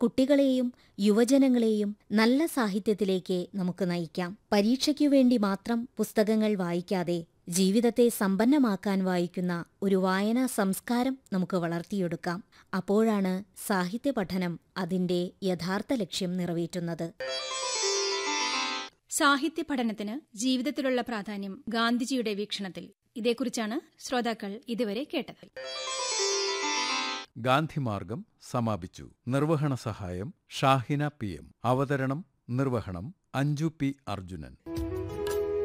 കുട്ടികളെയും യുവജനങ്ങളെയും നല്ല സാഹിത്യത്തിലേക്ക് നമുക്ക് നയിക്കാം പരീക്ഷയ്ക്കു വേണ്ടി മാത്രം പുസ്തകങ്ങൾ വായിക്കാതെ ജീവിതത്തെ സമ്പന്നമാക്കാൻ വായിക്കുന്ന ഒരു വായനാ സംസ്കാരം നമുക്ക് വളർത്തിയെടുക്കാം അപ്പോഴാണ് സാഹിത്യ പഠനം അതിന്റെ യഥാർത്ഥ ലക്ഷ്യം നിറവേറ്റുന്നത് സാഹിത്യ പഠനത്തിന് ജീവിതത്തിലുള്ള പ്രാധാന്യം ഗാന്ധിജിയുടെ വീക്ഷണത്തിൽ ഇതേക്കുറിച്ചാണ് ശ്രോതാക്കൾ ഇതുവരെ കേട്ടത് ഗാന്ധിമാർഗം സമാപിച്ചു നിർവഹണ സഹായം ഷാഹിന പി എം അവതരണം നിർവഹണം അഞ്ജു പി അർജുനൻ